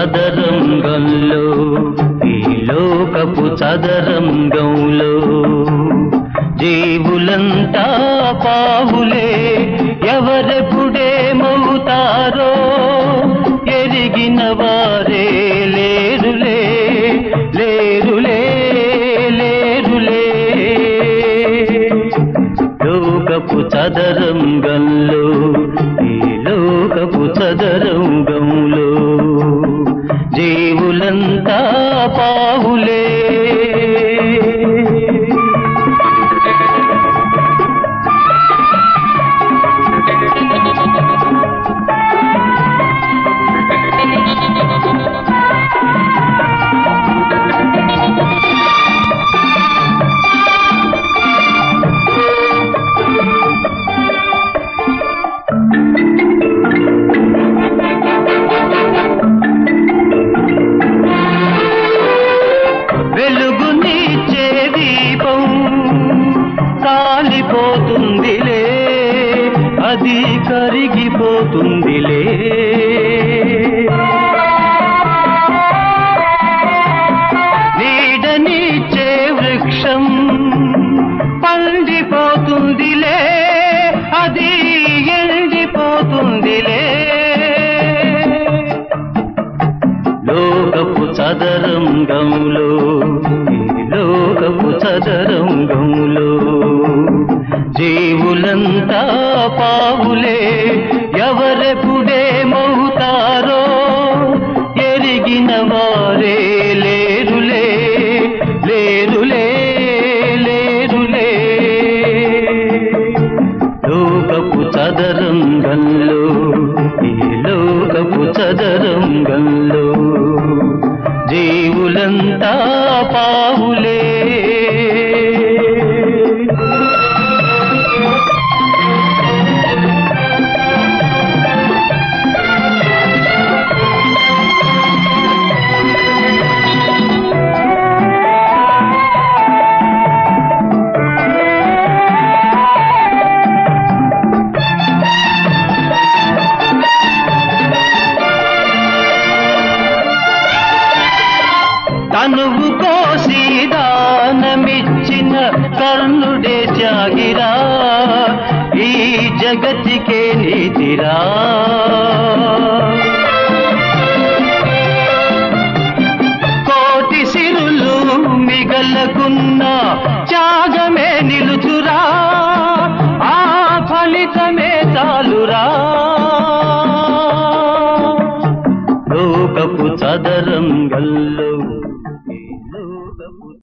చదరంగంలో ఈ లోకపు చదరంగంలో జీవులంతా పావులే ఎవరెప్పుడేమవుతారో ఎరిగిన వారే లేరులే లేరులే లేరులే లోకపు చదరంగంలో ఈ లోకపు చదరంగంలో జీవులంతా పావులే వెలుగునిచ్చే దీపం కాలిపోతుందిలే అది కరిగిపోతుందిలే నీడనిచ్చే వృక్షం పండిపోతుందిలే అది ఎండిపోతుందిలే లోకపు చదరంగంలో ఈ లోకపు చదరంగంలో జీవులంతా పావులే ఎవరెప్పుడేమవుతారో ఎరిగిన వారే లేరులే లేరులే లేరులే లోకపు చదరంగంలో ఈ లోకపు చదరంగంలో జీవులంతా పావులే తనువు కోసి దానమిచ్చిన కర్ణుడే జాగిరా ఈ జగతికే నీతిరా కోటి సిరులు మిగలకున్న త్యాగమే నిలుచురా ఆ ఫలితమే చాలురా లోకపు చదరంగల్లో